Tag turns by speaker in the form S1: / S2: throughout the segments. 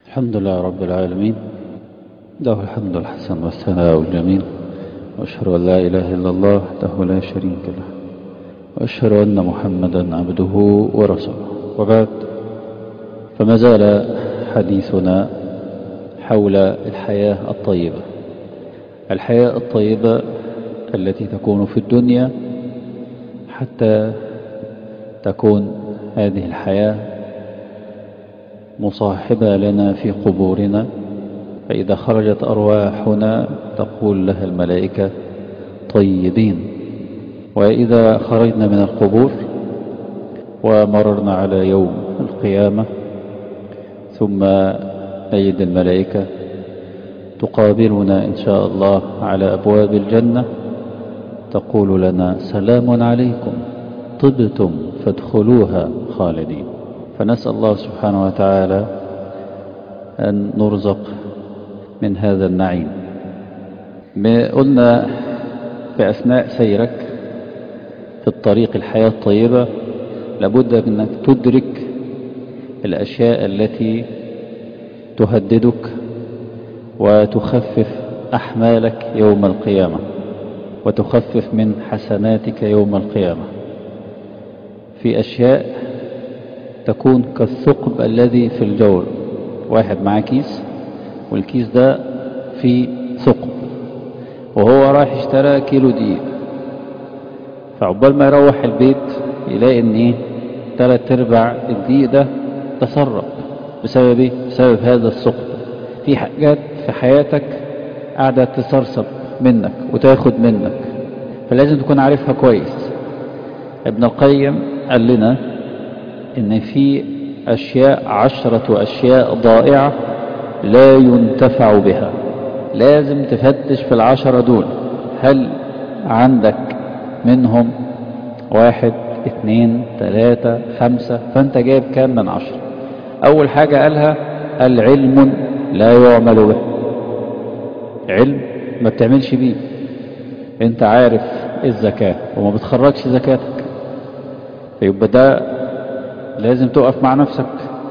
S1: الحمد لله رب العالمين له الحمد الحسن والثناء الجميل وأشهد أن لا إله إلا الله وحده لا شريك له وأشهد أن محمدا عبده ورسوله وبعد فما زال حديثنا حول الحياة الطيبة الحياة الطيبة التي تكون في الدنيا حتى تكون هذه الحياة مصاحبة لنا في قبورنا فإذا خرجت أرواحنا تقول لها الملائكة طيبين وإذا خرجنا من القبور ومررنا على يوم القيامة ثم نجد الملائكة تقابلنا إن شاء الله على أبواب الجنة تقول لنا سلام عليكم طبتم فادخلوها خالدين فنسأل الله سبحانه وتعالى أن نرزق من هذا النعيم قلنا في أثناء سيرك في الطريق الحياة الطيبة لابد منك تدرك الأشياء التي تهددك وتخفف أحمالك يوم القيامة وتخفف من حسناتك يوم القيامة في أشياء تكون كالثقب الذي في الجور واحد معاه كيس والكيس ده فيه ثقب وهو رايح اشترى كيلو دقيق فعقبال ما يروح البيت يلاقي ان ايه تلات ارباع الدقيق ده تسرب بسبب ايه بسبب هذا الثقب في حاجات في حياتك قاعدة تسرسب منك وتاخد منك فلازم تكون عارفها كويس ابن القيم قال لنا ان في اشياء عشرة اشياء ضائعة لا ينتفع بها لازم تفتش في العشرة دول هل عندك منهم واحد اثنين ثلاثة خمسة فانت جايب كام من عشرة اول حاجة قالها العلم لا يعمل به علم ما بتعملش بيه انت عارف الزكاة وما بتخرجش زكاتك فيبقى ده لازم تقف مع نفسك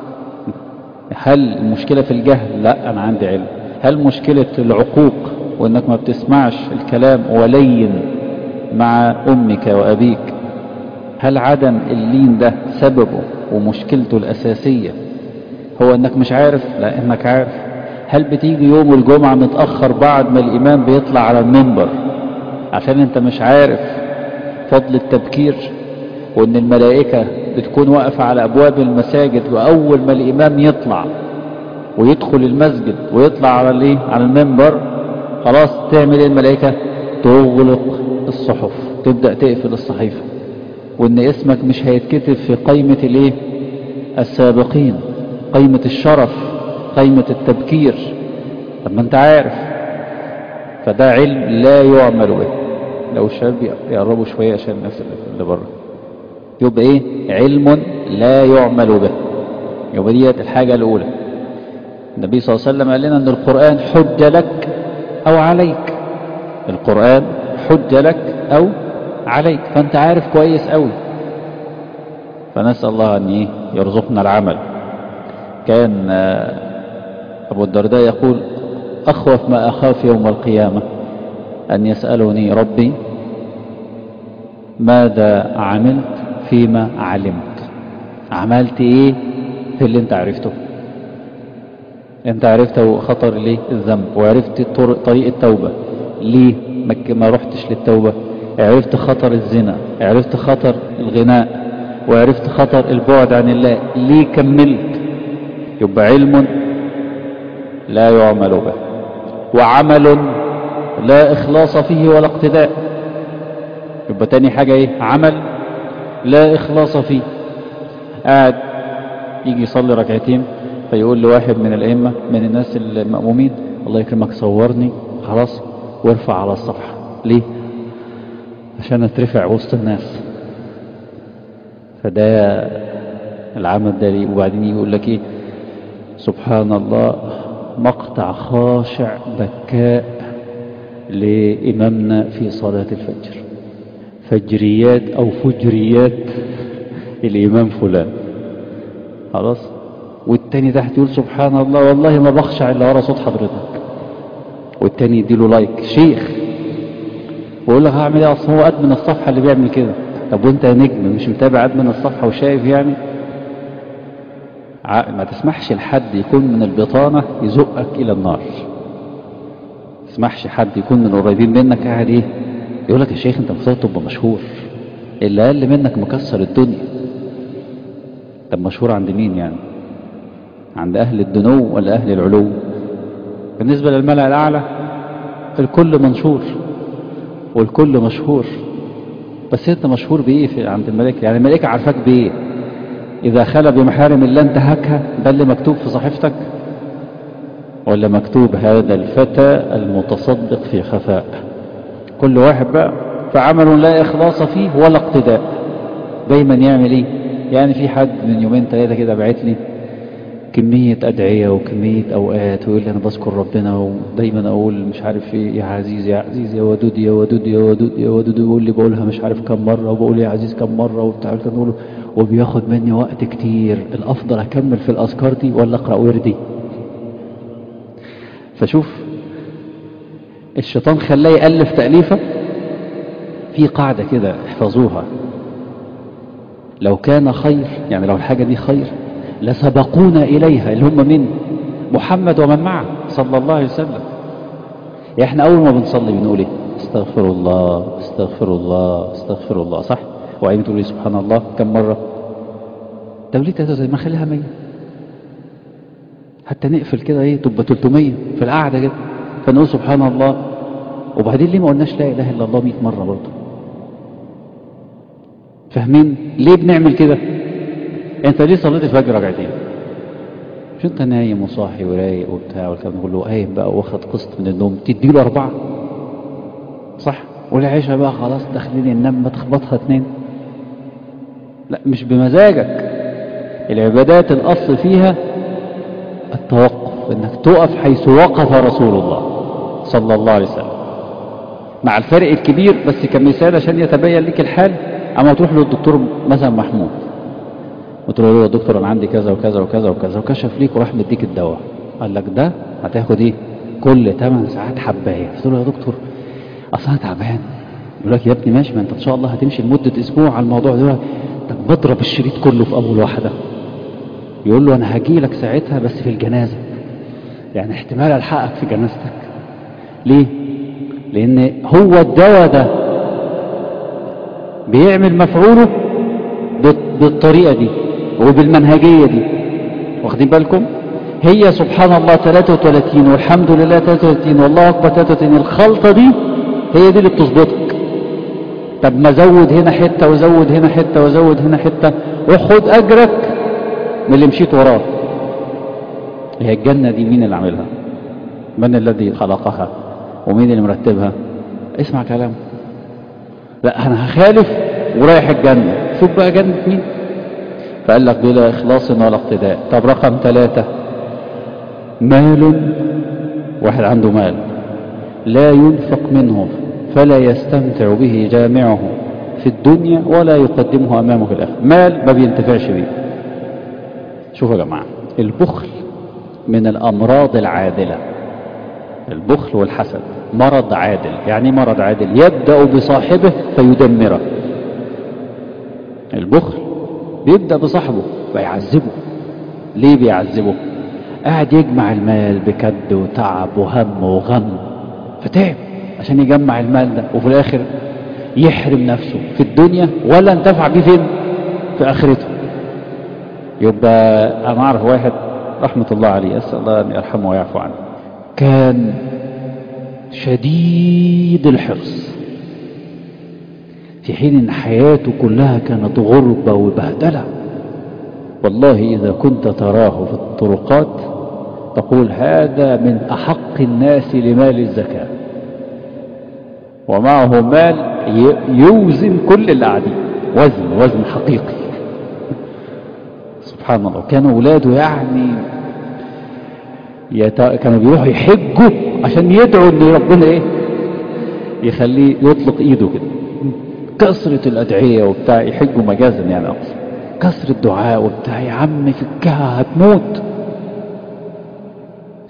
S1: هل المشكلة في الجهل لا انا عندي علم هل مشكلة العقوق وانك ما بتسمعش الكلام ولين مع امك وابيك هل عدم اللين ده سببه ومشكلته الاساسية هو انك مش عارف لا انك عارف هل بتيجي يوم الجمعة متأخر بعد ما الامام بيطلع على المنبر عشان انت مش عارف فضل التبكير وان الملائكة بتكون واقفة على ابواب المساجد واول ما الامام يطلع ويدخل المسجد ويطلع على الايه على المنبر خلاص تعمل ايه الملائكة تغلق الصحف تبدأ تقفل الصحيفة وان اسمك مش هيتكتب في قائمة الايه السابقين قائمة الشرف قائمة التبكير طب ما انت عارف فده علم لا يعمل به لو الشباب يقربوا شوية عشان الناس اللي بره يبقى ايه علم لا يعمل به يبقى ديت الحاجة الاولى النبي صلى الله عليه وسلم قال لنا ان القرآن حج لك او عليك القرآن حج لك او عليك فانت عارف كويس قوي فنسأل الله ان ايه يرزقنا العمل كان ابو الدرداء يقول اخوف ما اخاف يوم القيامة ان يسألني ربي ماذا عملت فيما علمت عملت ايه في اللي انت عرفته انت عرفت خطر ليه الذنب وعرفت طريق التوبة ليه ما رحتش للتوبة عرفت خطر الزنا عرفت خطر الغناء وعرفت خطر البعد عن الله ليه كملت يبقى علم لا يعمل به وعمل لا إخلاص فيه ولا اقتداء يبقى تاني حاجة ايه عمل لا إخلاص فيه قاعد يجي يصلي ركعتين فيقول لواحد من الأئمة من الناس المأمومين الله يكرمك صورني خلاص وارفع على الصفحة ليه عشان اترفع وسط الناس فده العمل ده ليه وبعدين يقول لك ايه سبحان الله مقطع خاشع بكاء لإمامنا في صلاة الفجر فجريات أو فجريات الإمام فلان خلاص والتاني تحت يقول سبحان الله والله ما بخشع الا ورا صوت حضرتك والتاني يديله لايك شيخ ويقول لك هعمل ايه اصل هو ادمن الصفحه اللي بيعمل كده طب وانت يا نجم مش متابع ادمن الصفحه وشايف يعني ما تسمحش لحد يكون من البطانه يزقك الى النار ما تسمحش حد يكون من قريبين منك قاعد ايه يقول لك يا شيخ انت المفروض تبقى مشهور اللي اقل منك مكسر الدنيا طب مشهور عند مين يعني عند اهل الدنو ولا اهل العلو بالنسبه للملأ الاعلى الكل منشور والكل مشهور بس انت مشهور بايه في عند الملائكه يعني الملائكه عارفاك بايه اذا خلى بمحارم الله انتهكها ده اللي مكتوب في صحيفتك ولا مكتوب هذا الفتى المتصدق في خفاء كل واحد بقى فعمل لا إخلاص فيه ولا اقتداء دايما يعمل ايه يعني في حد من يومين ثلاثة كده بعت لي كمية أدعية وكمية أوقات ويقول لي أنا بذكر ربنا ودايما أقول مش عارف إيه يا عزيز يا عزيز يا ودود يا ودود يا ودود يا ودود ويقول لي بقولها مش عارف كم مرة وبقول يا عزيز كم مرة وبتاع كده نقوله وبياخد مني وقت كتير الأفضل أكمل في الأذكار دي ولا أقرأ وردي فشوف الشيطان خلاه يألف تأليفة في قاعدة كده احفظوها لو كان خير يعني لو الحاجة دي خير لسبقونا إليها اللي هم من محمد ومن معه صلى الله عليه وسلم يعني احنا أول ما بنصلي بنقول ايه استغفر الله استغفر الله استغفر الله صح وعين تقول سبحان الله كم مرة طب ليه زي ما خليها 100 حتى نقفل كده ايه تبقى 300 في القعدة كده فنقول سبحان الله وبعدين ليه ما قلناش لا اله الا الله 100 مرة برضه فاهمين ليه بنعمل كده انت ليه صليت الفجر ركعتين مش انت نايم وصاحي ورايق وبتاع والكلام ده كله قايم بقى واخد قسط من النوم تدي له اربعه صح والعيشه بقى خلاص داخلين النوم ما تخبطها اتنين لا مش بمزاجك العبادات الاصل فيها التوقف انك تقف حيث وقف رسول الله صلى الله عليه وسلم مع الفرق الكبير بس كمثال عشان يتبين لك الحال اما تروح للدكتور مثلا محمود وتقول له يا دكتور انا عندي كذا وكذا وكذا وكذا وكشف ليك وراح مديك الدواء قال لك ده هتاخد ايه كل 8 ساعات حبايه تقول له يا دكتور اصل انا تعبان يقول لك يا ابني ماشي ما انت ان شاء الله هتمشي لمده اسبوع على الموضوع ده طب بضرب الشريط كله في اول واحده يقول له انا هجي لك ساعتها بس في الجنازه يعني احتمال الحقك في جنازتك ليه لان هو الدواء ده بيعمل مفعوله بالطريقه دي وبالمنهجية دي واخدين بالكم هي سبحان الله 33 والحمد لله 33 والله أكبر 33 الخلطة دي هي دي اللي بتظبطك طب ما زود هنا حتة وزود هنا حتة وزود هنا حتة وخد أجرك من اللي مشيت وراه هي الجنة دي مين اللي عاملها من الذي خلقها ومين اللي مرتبها اسمع كلام لا أنا هخالف ورايح الجنة شوف بقى جنة مين فقال لك بلا إخلاص ولا اقتداء طب رقم ثلاثة مال واحد عنده مال لا ينفق منه فلا يستمتع به جامعه في الدنيا ولا يقدمه أمامه في الآخر مال ما بينتفعش به شوفوا يا جماعة البخل من الأمراض العادلة البخل والحسد مرض عادل يعني مرض عادل يبدأ بصاحبه فيدمره البخل بيبدأ بصاحبه ويعذبه ليه بيعذبه قاعد يجمع المال بكد وتعب وهم وغم فتعب عشان يجمع المال ده وفي الاخر يحرم نفسه في الدنيا ولا انتفع بيه فين في اخرته يبقى انا اعرف واحد رحمة الله عليه اسأل الله ان يرحمه ويعفو عنه كان شديد الحرص في حين ان حياته كلها كانت غربة وبهدلة والله اذا كنت تراه في الطرقات تقول هذا من احق الناس لمال الزكاة ومعه مال يوزن كل اللي قاعدين وزن وزن حقيقي سبحان الله كانوا اولاده يعني يت... كانوا بيروحوا يحجوا عشان يدعوا ان ربنا ايه يخليه يطلق ايده كده كثرة الأدعية وبتاع يحجوا مجازا يعني أقصد كثرة الدعاء وبتاع يا عم فكها هتموت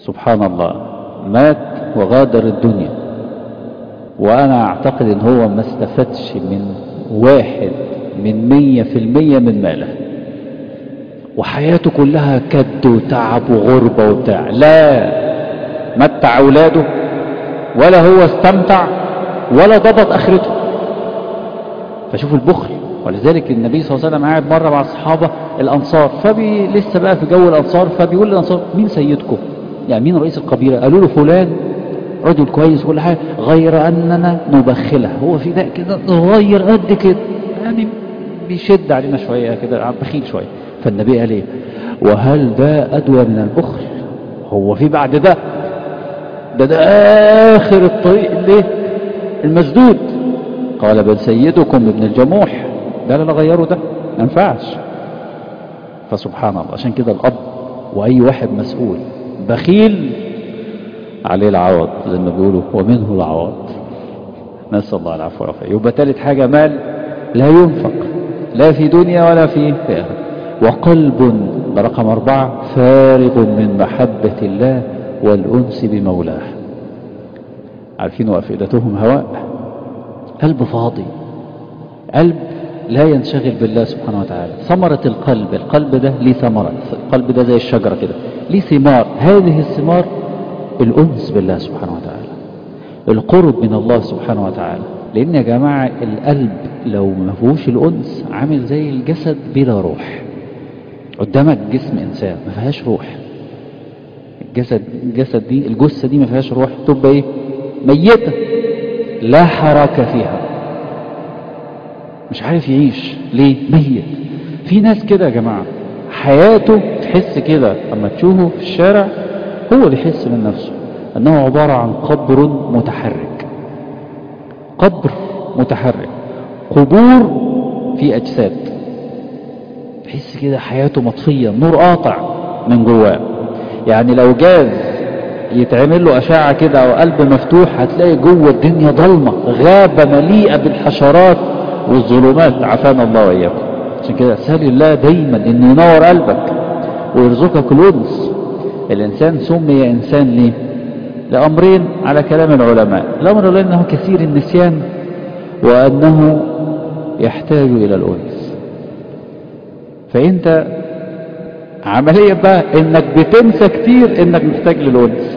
S1: سبحان الله مات وغادر الدنيا وانا اعتقد ان هو ما استفادش من واحد من مية في المية من ماله وحياته كلها كد وتعب وغربة وبتاع لا متع اولاده ولا هو استمتع ولا ضبط اخرته فشوف البخل ولذلك النبي صلى الله عليه وسلم قاعد مرة مع الصحابة الأنصار فبي لسه بقى في جو الأنصار فبيقول للأنصار مين سيدكم يعني مين رئيس القبيلة قالوا له فلان رجل كويس وكل حاجة غير أننا نبخله هو في ده كده صغير قد كده يعني بيشد علينا شوية كده بخيل شوية فالنبي قال ايه وهل ده أدوى من البخل هو في بعد ده ده ده آخر الطريق اللي المسدود قال بل سيدكم ابن الجموح لا لا لا غيروا ده ما ينفعش فسبحان الله عشان كده الأب وأي واحد مسؤول بخيل عليه العوض زي ما بيقولوا ومنه العوض نسأل الله العفو والعافية يبقى ثالث حاجة مال لا ينفق لا في دنيا ولا في آخرة وقلب ده رقم أربعة فارغ من محبة الله والأنس بمولاه عارفين وأفئدتهم هواء قلب فاضي قلب لا ينشغل بالله سبحانه وتعالى ثمرة القلب القلب ده ليه ثمرة القلب ده زي الشجرة كده ليه ثمار هذه الثمار الأنس بالله سبحانه وتعالى القرب من الله سبحانه وتعالى لأن يا جماعة القلب لو ما فيهوش الأنس عامل زي الجسد بلا روح قدامك جسم إنسان ما فيهاش روح الجسد الجسد دي الجثة دي ما فيهاش روح تبقى إيه ميتة لا حركة فيها مش عارف يعيش ليه ميت في ناس كده يا جماعة حياته تحس كده اما تشوفه في الشارع هو بيحس من نفسه انه عبارة عن قبر متحرك قبر متحرك قبور في اجساد تحس كده حياته مطفية نور قاطع من جواه يعني لو جاز يتعمل له أشعة كده أو قلب مفتوح هتلاقي جوه الدنيا ضلمة غابة مليئة بالحشرات والظلمات عافانا الله وإياكم عشان كده اسأل الله دايما إنه ينور قلبك ويرزقك الأنس الإنسان سمي إنسان ليه؟ لأمرين على كلام العلماء الأمر الأول أنه كثير النسيان وأنه يحتاج إلى الأنس فأنت عملية بقى إنك بتنسى كتير إنك محتاج للأنس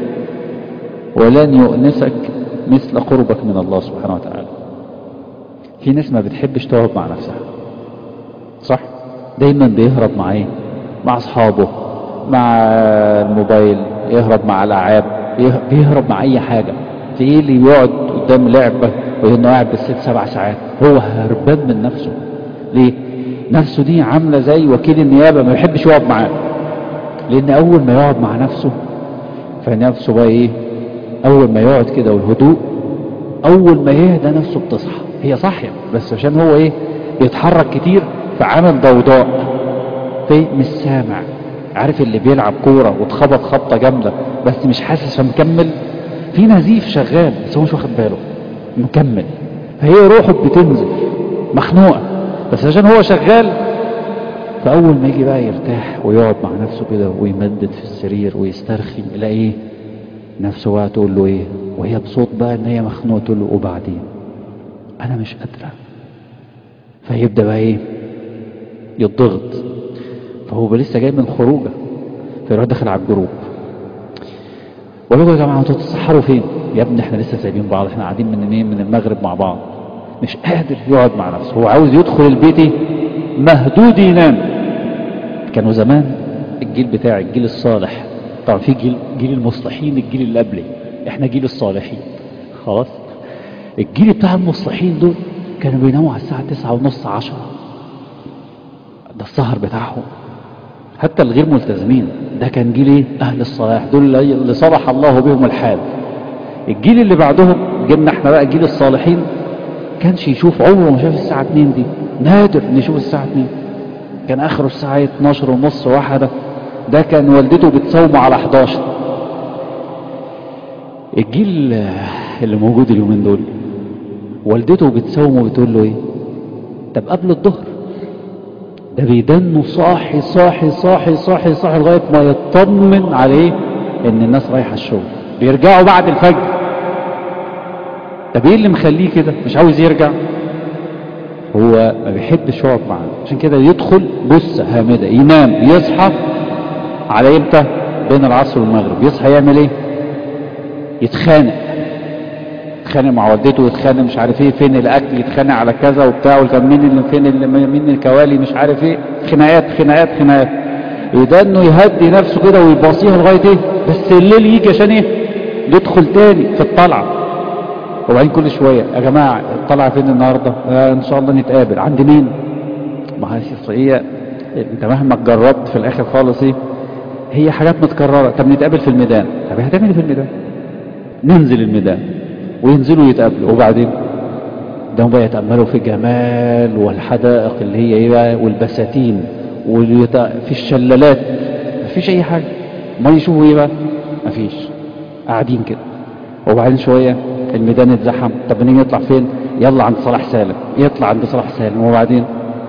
S1: ولن يؤنسك مثل قربك من الله سبحانه وتعالى في ناس ما بتحبش تقعد مع نفسها صح دايما بيهرب مع ايه مع اصحابه مع الموبايل يهرب مع الالعاب بيهرب مع اي حاجة تلاقيه اللي يقعد قدام لعبة وانه قاعد بالست سبع ساعات هو هربان من نفسه ليه نفسه دي عاملة زي وكيل النيابة ما يحبش يقعد معاه لان اول ما يقعد مع نفسه فنفسه بقى ايه اول ما يقعد كده والهدوء اول ما يهدى نفسه بتصحى هي صاحية بس عشان هو ايه بيتحرك كتير فعمل ضوضاء في مش سامع عارف اللي بيلعب كورة واتخبط خبطة جامدة بس مش حاسس فمكمل في نزيف شغال بس هو مش واخد باله مكمل فهي روحه بتنزل مخنوقة بس عشان هو شغال فأول ما يجي بقى يرتاح ويقعد مع نفسه كده ويمدد في السرير ويسترخي يلاقي ايه نفسه بقى تقول له ايه وهي بصوت بقى ان هي مخنوقة تقول له وبعدين انا مش قادرة فيبدأ بقى ايه يضغط فهو لسه جاي من خروجه فيروح داخل على الجروب وقال يا جماعة انتوا تتسحروا فين يا ابني احنا لسه سايبين بعض احنا قاعدين من منين من المغرب مع بعض مش قادر يقعد مع نفسه هو عاوز يدخل البيت ايه مهدود ينام كانوا زمان الجيل بتاع الجيل الصالح طبعا في جيل جيل المصلحين الجيل اللي قبلي احنا جيل الصالحين خلاص الجيل بتاع المصلحين دول كانوا بيناموا على الساعة تسعة ونص عشرة ده السهر بتاعهم حتى الغير ملتزمين ده كان جيل ايه اهل الصلاح دول اللي صلح الله بهم الحال الجيل اللي بعدهم جيلنا احنا بقى جيل الصالحين كانش يشوف عمره ما شاف الساعة 2 دي نادر نشوف الساعة 2 كان اخره الساعة 12 ونص واحدة ده كان والدته بتصومه على 11 الجيل اللي موجود اليومين دول والدته بتصومه بتقول له ايه طب قبل الظهر ده بيدنه صاحي صاحي صاحي صاحي صاحي لغاية ما يطمن عليه ان الناس رايحة الشغل بيرجعوا بعد الفجر طب ايه اللي مخليه كده مش عاوز يرجع هو ما بيحبش يقعد معانا عشان كده يدخل جثة هامدة ينام يصحى على امتى بين العصر والمغرب يصحى يعمل ايه يتخانق يتخانق مع والدته يتخانق مش عارف ايه فين الاكل يتخانق على كذا وبتاع وكان مين اللي فين اللي مين الكوالي مش عارف ايه خناقات خناقات خناقات يده انه يهدي نفسه كده ويباصيها لغايه ايه بس الليل يجي عشان ايه يدخل تاني في الطلعه وبعدين كل شويه يا جماعه الطلعه فين النهارده آه ان شاء الله نتقابل عند مين ما هي انت مهما جربت في الاخر خالص ايه هي حاجات متكرره طب نتقابل في الميدان طب هتعمل ايه في الميدان ننزل الميدان وينزلوا يتقابلوا وبعدين ده هم بقى يتأملوا في الجمال والحدائق اللي هي ايه بقى والبساتين في الشلالات مفيش اي حاجة ما يشوفوا ايه بقى مفيش قاعدين كده وبعدين شوية الميدان اتزحم طب نيجي نطلع فين يلا عند صلاح سالم يطلع عند صلاح سالم وبعدين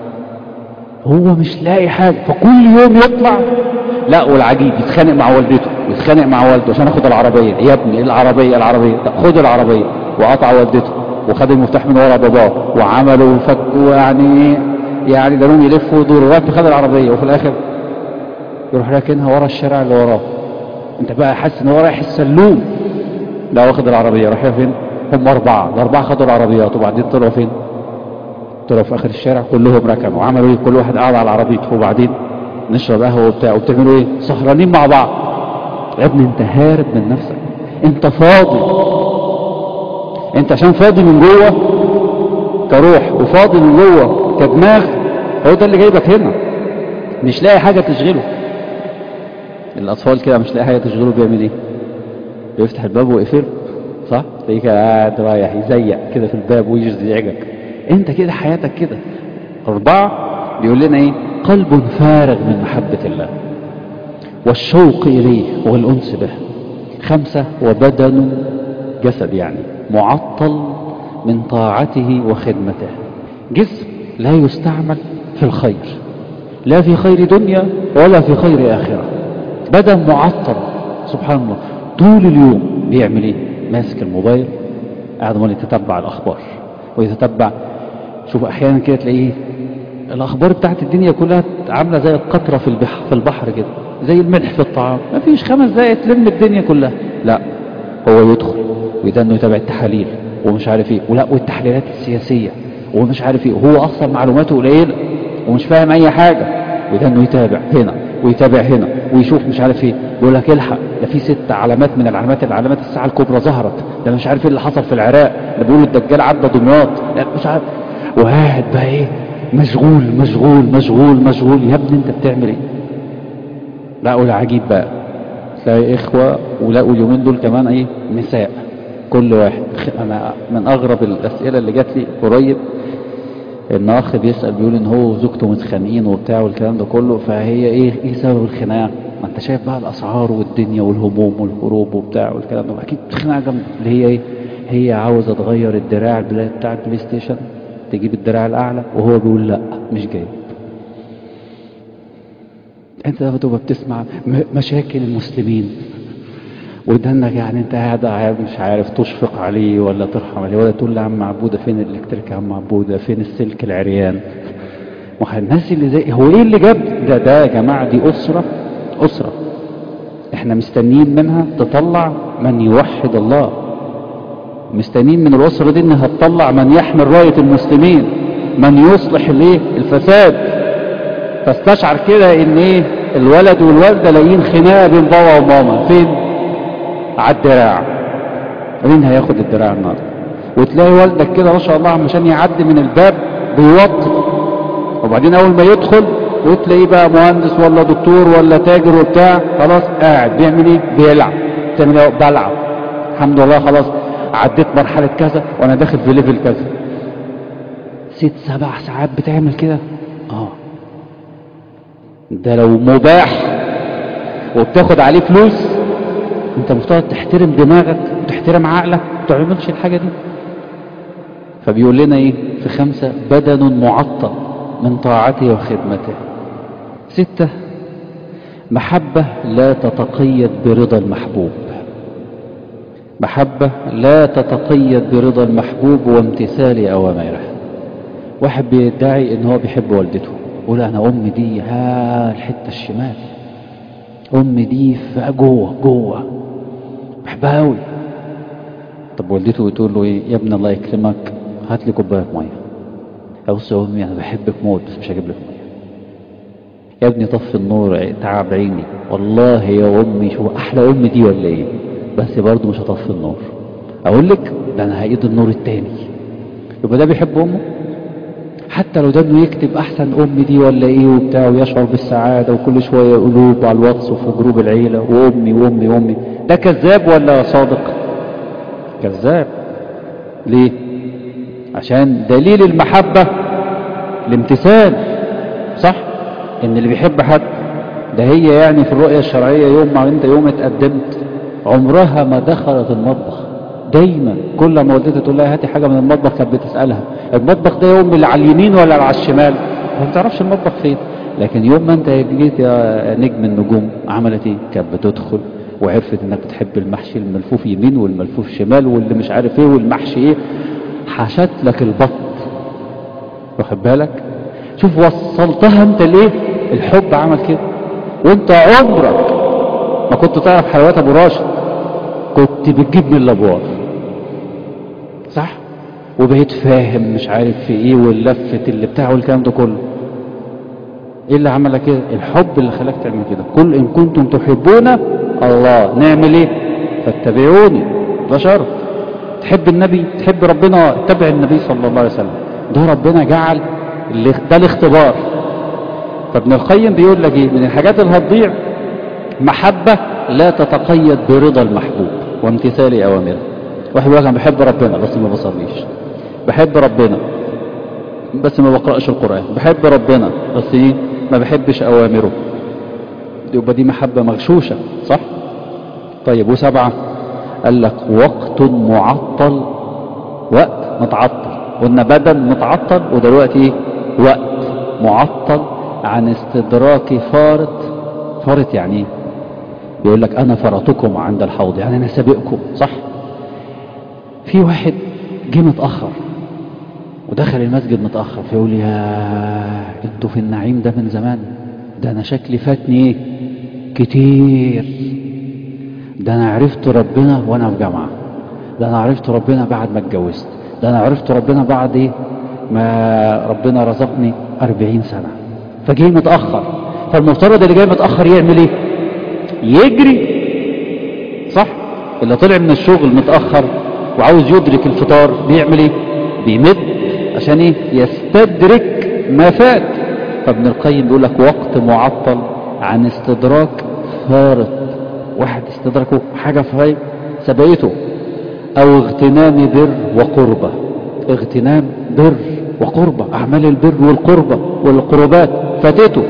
S1: هو مش لاقي حاجة فكل يوم يطلع لا والعجيب يتخانق مع والدته ويتخانق مع والده عشان اخد العربية يا ابني العربية العربية خد العربية وقطع والدته وخد المفتاح من ورا باباه وعملوا وفكوا يعني يعني دانهم يلفوا ودور لغايه خد العربية وفي الاخر يروح راكنها ورا الشارع اللي وراه انت بقى حاسس ان هو رايح السلوم لا واخد العربية رايح فين هم اربعة الاربعة خدوا العربيات وبعدين طلعوا فين طلعوا في اخر الشارع كلهم ركنوا وعملوا ايه كل واحد قاعد على عربيته وبعدين نشرب قهوه وبتاع وبتعملوا ايه سهرانين مع بعض يا ابني انت هارب من نفسك انت فاضي انت عشان فاضي من جوه كروح وفاضي من جوه كدماغ هو ده اللي جايبك هنا مش لاقي حاجه تشغله الاطفال كده مش لاقي حاجه تشغله بيعمل ايه بيفتح الباب ويقفله صح تلاقيه قاعد رايح يزيق كده في الباب ويزعجك انت كده حياتك كده اربعه بيقول لنا ايه قلب فارغ من محبة الله والشوق إليه والأنس به خمسة وبدن جسد يعني معطل من طاعته وخدمته جسم لا يستعمل في الخير لا في خير دنيا ولا في خير آخرة بدن معطل سبحان الله طول اليوم بيعمل ايه ماسك الموبايل قاعد عمال يتتبع الأخبار ويتتبع شوف أحيانا كده تلاقيه الأخبار بتاعت الدنيا كلها عاملة زي القطرة في البحر, في البحر كده زي الملح في الطعام ما فيش خمس دقايق تلم الدنيا كلها لا هو يدخل وده انه يتابع التحاليل ومش عارف ايه ولا والتحليلات السياسية ومش عارف ايه هو اصلا معلوماته قليلة ومش فاهم اي حاجة وده انه يتابع هنا ويتابع هنا ويشوف مش عارف ايه يقول لك الحق ده في ست علامات من العلامات العلامات الساعة الكبرى ظهرت ده مش عارف ايه اللي حصل في العراق ده بيقولوا الدجال عدى دمياط لا مش عارف وقاعد بقى ايه مشغول مشغول مشغول مشغول يا ابني انت بتعمل ايه لا والعجيب بقى تلاقي اخوة ولقوا اليومين دول كمان ايه نساء كل واحد انا من اغرب الاسئلة اللي جات لي قريب ان اخ بيسأل بيقول ان هو وزوجته متخانقين وبتاع والكلام ده كله فهي ايه ايه سبب الخناقه ما انت شايف بقى الاسعار والدنيا والهموم والحروب وبتاع والكلام ده اكيد خناقه جامده اللي هي ايه هي عاوزه تغير الدراع بتاع البلاي ستيشن تجيب الدراع الاعلى وهو بيقول لا مش جاي انت بتبقى بتسمع مشاكل المسلمين ودنك يعني انت قاعد مش عارف تشفق عليه ولا ترحم عليه ولا تقول له عم معبوده فين الالكتريك يا عم معبوده فين السلك العريان الناس اللي زي هو ايه اللي جاب ده ده يا جماعه دي اسره اسره احنا مستنيين منها تطلع من يوحد الله مستنيين من الاسره دي انها تطلع من يحمل رايه المسلمين من يصلح الايه الفساد فاستشعر كده ان ايه الولد والوالده لاقيين خناقه بين بابا وماما فين على الدراع مين هياخد الدراع النهارده وتلاقي والدك كده ما شاء الله عشان يعدي من الباب بيوطي وبعدين اول ما يدخل وتلاقيه بقى مهندس ولا دكتور ولا تاجر وبتاع خلاص قاعد بيعمل ايه بيلعب بتعمل ايه بلعب الحمد لله خلاص عديت مرحله كذا وانا داخل في ليفل كذا ست سبع ساعات بتعمل كده اه ده لو مباح وبتاخد عليه فلوس انت مفترض تحترم دماغك وتحترم عقلك ما تعملش الحاجه دي فبيقول لنا ايه في خمسة بدن معطل من طاعته وخدمته ستة محبة لا تتقيد برضا المحبوب محبة لا تتقيد برضا المحبوب وامتثال أوامره واحد بيدعي ان هو بيحب والدته يقول انا امي دي ها الحتة الشمال امي دي في جوه جوه بحبها قوي طب والدته بتقول له ايه يا ابن الله يكرمك هات لي كوبايه ميه يا بص يا امي انا بحبك موت بس مش هجيب لك ميه يا ابني طفي النور تعب عيني والله يا امي شوف احلى ام دي ولا ايه بس برضه مش هطفي النور اقول لك ده انا هقيد النور التاني يبقى ده بيحب امه حتى لو ده انه يكتب احسن ام دي ولا ايه وبتاع ويشعر بالسعاده وكل شويه قلوب على الواتس وفي جروب العيله وامي وامي وامي ده كذاب ولا صادق كذاب ليه عشان دليل المحبه الامتثال صح ان اللي بيحب حد ده هي يعني في الرؤيه الشرعيه يوم ما انت يوم اتقدمت عمرها ما دخلت المطبخ دايما كل ما والدتها تقول لها هاتي حاجه من المطبخ كانت بتسالها المطبخ ده يوم اللي على اليمين ولا على الشمال ما بتعرفش المطبخ فين لكن يوم ما انت جيت يا نجم النجوم عملت ايه كانت بتدخل وعرفت انك بتحب المحشي الملفوف يمين والملفوف شمال واللي مش عارف ايه والمحشي ايه حشت لك البط واخد بالك شوف وصلتها انت ليه الحب عمل كده وانت عمرك ما كنت تعرف حلويات ابو راشد كنت بتجيب من الابواب صح وبقيت فاهم مش عارف في ايه واللفة اللي بتاعه والكلام ده كله ايه اللي عمل كده الحب اللي خلاك تعمل كده قل ان كنتم تحبون الله نعمل ايه فاتبعوني ده شرط تحب النبي تحب ربنا اتبع النبي صلى الله عليه وسلم ده ربنا جعل ده الاختبار فابن القيم بيقول لك ايه من الحاجات اللي هتضيع محبة لا تتقيد برضا المحبوب وامتثال اوامره واحد يقول انا بحب ربنا بس ما بصليش بحب ربنا بس ما بقرأش القرآن بحب ربنا بس ايه ما بحبش اوامره يبقى دي محبة مغشوشة صح طيب وسبعة قال لك وقت معطل وقت متعطل قلنا بدل متعطل ودلوقتي ايه وقت معطل عن استدراك فارط فارط يعني ايه بيقول لك انا فرطكم عند الحوض يعني انا سابقكم صح في واحد جه متاخر ودخل المسجد متاخر فيقول يا انتوا في النعيم ده من زمان ده انا شكلي فاتني ايه كتير ده انا عرفت ربنا وانا في جامعه ده انا عرفت ربنا بعد ما اتجوزت ده انا عرفت ربنا بعد ايه ما ربنا رزقني أربعين سنة فجاي متأخر فالمفترض اللي جاي متأخر يعمل ايه يجري صح اللي طلع من الشغل متأخر وعاوز يدرك الفطار بيعمل ايه بيمد عشان ايه يستدرك ما فات فابن القيم بيقول لك وقت معطل عن استدراك فارط واحد استدركه حاجة في سبقته او اغتنام بر وقربة اغتنام بر وقربة اعمال البر والقربة والقربات فاتته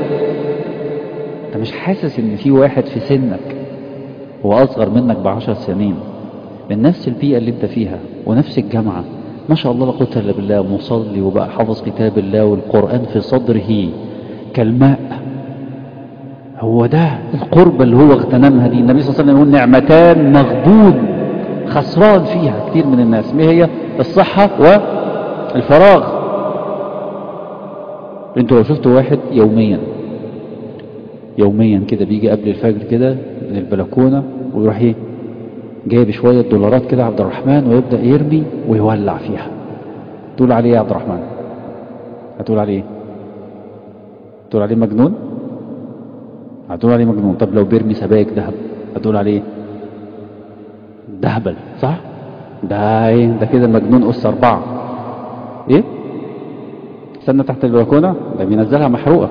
S1: انت مش حاسس ان في واحد في سنك هو اصغر منك بعشر سنين من نفس البيئة اللي انت فيها ونفس الجامعة ما شاء الله لا قوه الا بالله مصلي وبقى حافظ كتاب الله والقرآن في صدره كالماء هو ده القرب اللي هو اغتنمها دي النبي صلى الله عليه وسلم يقول نعمتان مغبون خسران فيها كتير من الناس ما هي الصحة والفراغ انتوا لو شفتوا واحد يوميا يوميا كده بيجي قبل الفجر كده من البلكونة ويروح ايه جايب شوية دولارات كده عبد الرحمن ويبدأ يرمي ويولع فيها تقول عليه يا عبد الرحمن هتقول عليه ايه تقول عليه مجنون هتقول عليه مجنون طب لو بيرمي سبايك ذهب هتقول عليه ده هبل صح ده ايه ده كده مجنون اس اربعة ايه استنى تحت البلكونة ده بينزلها محروقة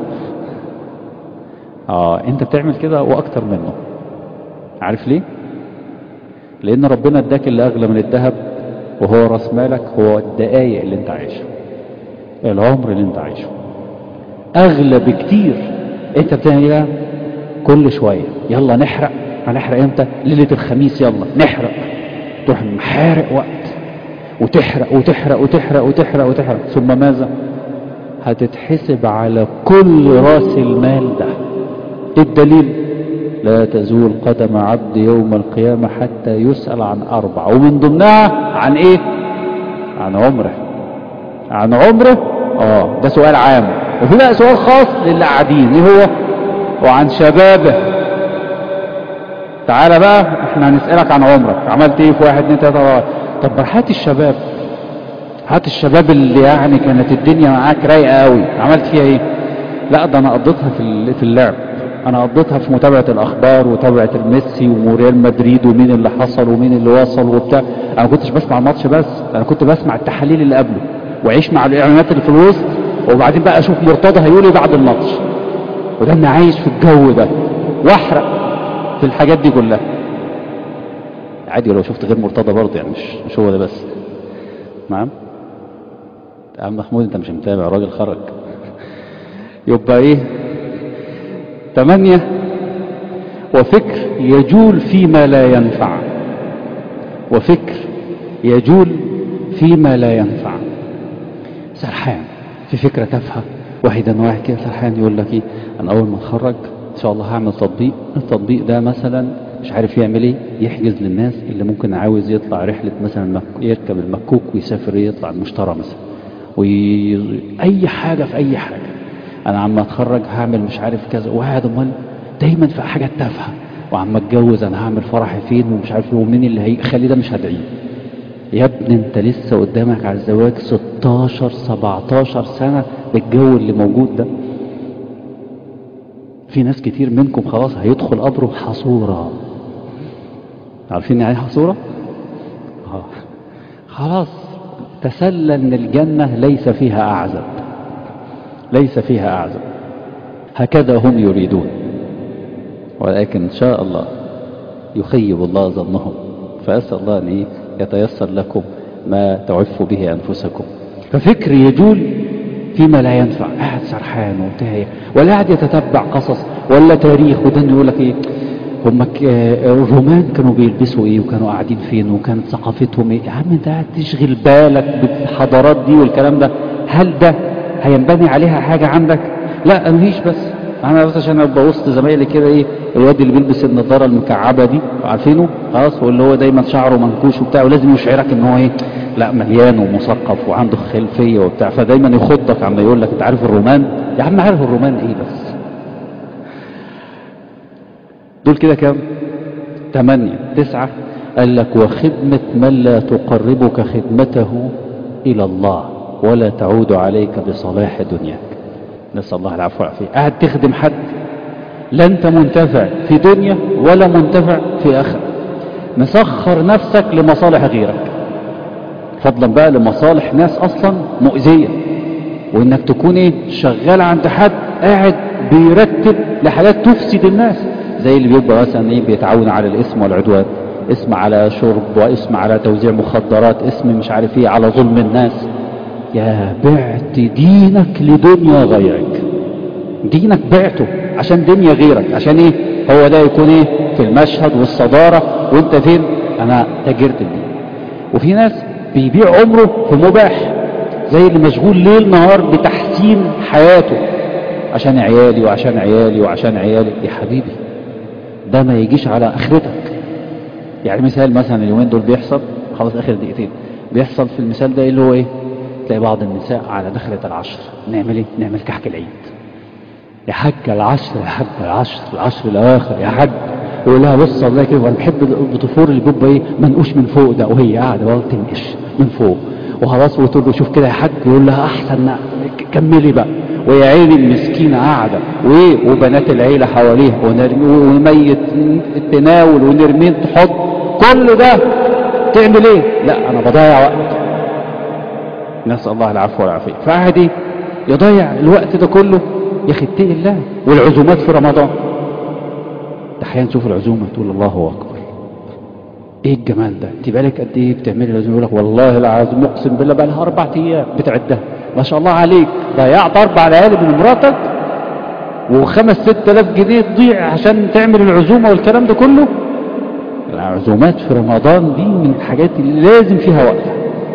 S1: اه انت بتعمل كده واكتر منه عارف ليه لان ربنا اداك اللي اغلى من الذهب وهو راس مالك هو الدقايق اللي انت عايشه العمر اللي انت عايشه اغلى بكتير انت بتعمل ايه كل شوية يلا نحرق هنحرق امتى ليلة الخميس يلا نحرق تروح محارق وقت وتحرق وتحرق وتحرق وتحرق وتحرق ثم ماذا هتتحسب على كل راس المال ده ايه الدليل لا تزول قدم عبد يوم القيامة حتى يسأل عن أربع ومن ضمنها عن إيه عن عمره عن عمره اه ده سؤال عام وفي بقى سؤال خاص للي قاعدين ايه هو وعن شبابه تعالى بقى احنا هنسألك عن عمرك عملت ايه في واحد اتنين تلاتة اربعة طب هات الشباب هات الشباب اللي يعني كانت الدنيا معاك رايقة قوي عملت فيها ايه لا ده انا قضيتها في في اللعب انا قضيتها في متابعة الاخبار ومتابعة الميسي وريال مدريد ومين اللي حصل ومين اللي وصل وبتاع انا ما كنتش بسمع الماتش بس انا كنت بسمع التحاليل اللي قبله واعيش مع الاعلانات اللي في الوسط وبعدين بقى اشوف مرتضى هيقول ايه بعد الماتش وده انا عايش في الجو ده واحرق في الحاجات دي كلها عادي لو شفت غير مرتضى برضه يعني مش مش هو ده بس نعم يا عم محمود انت مش متابع راجل خرج يبقى ايه ثمانية وفكر يجول فيما لا ينفع وفكر يجول فيما لا ينفع سرحان في فكرة تافهة واحدا واحد كده سرحان يقول لك ايه انا اول ما اتخرج ان شاء الله هعمل تطبيق التطبيق ده مثلا مش عارف يعمل ايه يحجز للناس اللي ممكن عاوز يطلع رحلة مثلا يركب المكوك ويسافر يطلع المشترى مثلا وي... اي حاجة في اي حاجة انا عم اتخرج هعمل مش عارف كذا وقاعد امال دايما في حاجات تافهة وعم اتجوز انا هعمل فرحي فين ومش عارف ومين اللي هيخلي ده مش هدعيه يا ابني انت لسه قدامك على الزواج 16 17 سنة بالجو اللي موجود ده في ناس كتير منكم خلاص هيدخل قبره حصورة عارفين يعني حصورة آه. خلاص تسلى ان الجنة ليس فيها اعزب ليس فيها اعزب هكذا هم يريدون ولكن ان شاء الله يخيب الله ظنهم فاسال الله ان ايه يتيسر لكم ما تعفوا به أنفسكم ففكر يجول فيما لا ينفع قاعد سرحان وتايه ولا قاعد يتتبع قصص ولا تاريخ وده يقول لك ايه هم الرومان كانوا بيلبسوا ايه وكانوا قاعدين فين وكانت ثقافتهم ايه يا عم انت قاعد تشغل بالك بالحضارات دي والكلام ده هل ده هينبني عليها حاجة عندك لا مفيش بس انا بس عشان ابقى وسط زمايلي كده ايه الواد اللي بيلبس النضاره المكعبه دي عارفينه خلاص واللي هو دايما شعره منكوش وبتاع ولازم يشعرك ان هو ايه لا مليان ومثقف وعنده خلفيه وبتاع فدايما يخضك عما يقول لك انت عارف الرومان يا عم عارف الرومان ايه بس دول كده كام ثمانية تسعة قال لك وخدمة من لا تقربك خدمته إلى الله ولا تعود عليك بصلاح دنياك نسأل الله العفو والعافية قاعد تخدم حد لا انت منتفع في دنيا ولا منتفع في آخر مسخر نفسك لمصالح غيرك فضلا بقى لمصالح ناس أصلا مؤذية وإنك تكون ايه شغال عند حد قاعد بيرتب لحاجات تفسد الناس زي اللي بيبقى مثلا ايه بيتعاون على الاسم والعدوان اسم على شرب واسم على توزيع مخدرات اسم مش عارف ايه على ظلم الناس يا بعت دينك لدنيا غيرك دينك بعته عشان دنيا غيرك عشان ايه هو ده يكون ايه في المشهد والصدارة وانت فين انا تاجرت الدين وفي ناس بيبيع عمره في مباح زي اللي مشغول ليل نهار بتحسين حياته عشان عيالي وعشان عيالي وعشان عيالي يا حبيبي ده ما يجيش على اخرتك يعني مثال مثلا اليومين دول بيحصل خلاص اخر دقيقتين بيحصل في المثال ده اللي هو ايه تلاقي بعض النساء على دخلة العشر نعمل ايه نعمل كحك العيد يا حاج العشر يا حاج العشر العشر الاواخر يا حاج يقول لها بص الله كده وانا بحب البطفور اللي بيبقى ايه منقوش من فوق ده وهي قاعده بقى تنقش من فوق وخلاص وتقول له شوف كده يا حاج يقول لها احسن كملي بقى ويا عيني المسكينه قاعده وايه وبنات العيله حواليها وميت تناول ونرمين تحط كل ده تعمل ايه لا انا بضيع وقت نسال الله العفو والعافيه فقعد ايه يضيع الوقت ده كله يا اخي اتقي الله والعزومات في رمضان احيانا تشوف العزومه تقول الله اكبر ايه الجمال ده انت بالك قد ايه بتعملي العزومه يقول لك والله العظيم اقسم بالله بقى لها اربع ايام بتعدها ما شاء الله عليك ضيعت اربع ليالي من مراتك وخمس ست الاف جنيه تضيع عشان تعمل العزومه والكلام ده كله العزومات في رمضان دي من الحاجات اللي لازم فيها وقفه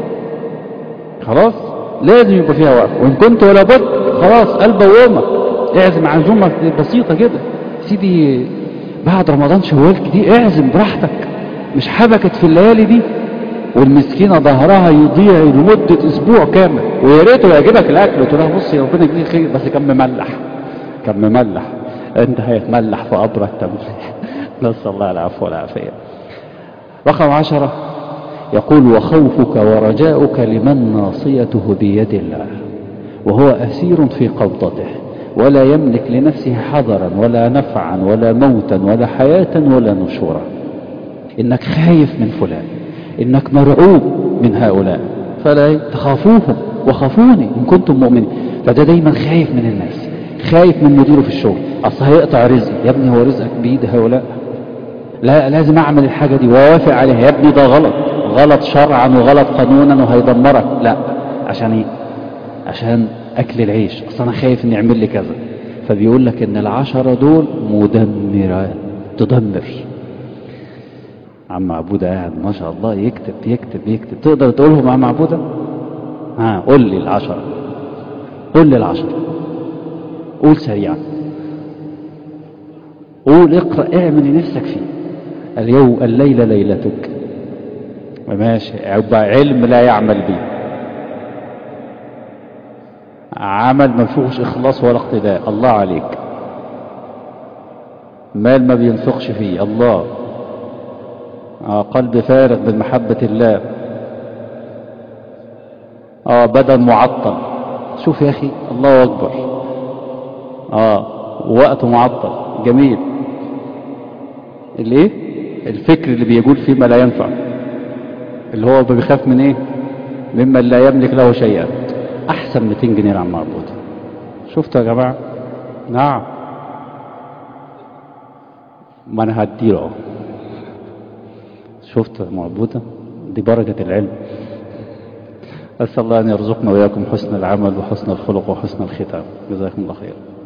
S1: خلاص لازم يبقى فيها وقفه وان كنت ولا بد خلاص قلب وقومه اعزم عزومه بسيطه كده سيدي بعد رمضان شوال دي اعزم براحتك مش حبكت في الليالي دي والمسكينة ظهرها يضيع لمدة اسبوع كامل ويا ريته يعجبك الاكل وتقول لها بصي ربنا يجزيك خير بس كان مملح كان مملح انت هيتملح في قبرك تمليح نسأل الله العفو والعافية رقم عشرة يقول وخوفك ورجاؤك لمن ناصيته بيد الله وهو أسير في قبضته ولا يملك لنفسه حضرا ولا نفعا ولا موتا ولا حياة ولا نشورا إنك خايف من فلان إنك مرعوب من هؤلاء فلا تخافوهم وخافوني إن كنتم مؤمنين فده دايما خايف من الناس خايف من مديره في الشغل أصل هيقطع رزقي يا ابني هو رزقك بيد هؤلاء لا لازم أعمل الحاجة دي ووافق عليها يا ابني ده غلط غلط شرعا وغلط قانونا وهيدمرك لا عشان ايه عشان أكل العيش أصل أنا خايف إن يعمل لي كذا فبيقول لك إن العشرة دول مدمرات تدمر عم عبودة قاعد ما شاء الله يكتب يكتب يكتب تقدر تقولهم عم عبودة ها قول لي العشرة قول لي العشرة قول سريعا قول اقرأ اعمل اللي نفسك فيه اليوم الليلة ليلتك ماشي علم لا يعمل به عمل ما فيهوش اخلاص ولا اقتداء الله عليك مال ما بينفقش فيه الله آه قلب فارغ بمحبة الله آه بدن معطل شوف يا أخي الله أكبر آه وقت معطل جميل الايه الفكر اللي بيقول فيه ما لا ينفع اللي هو بيخاف من ايه ممن لا يملك له شيئا احسن 200 جنيه عم معبود شفتوا يا جماعه نعم ما انا هديله اهو شفت معبودة دي بركة العلم أسأل الله أن يرزقنا وإياكم حسن العمل وحسن الخلق وحسن الختام جزاكم الله خير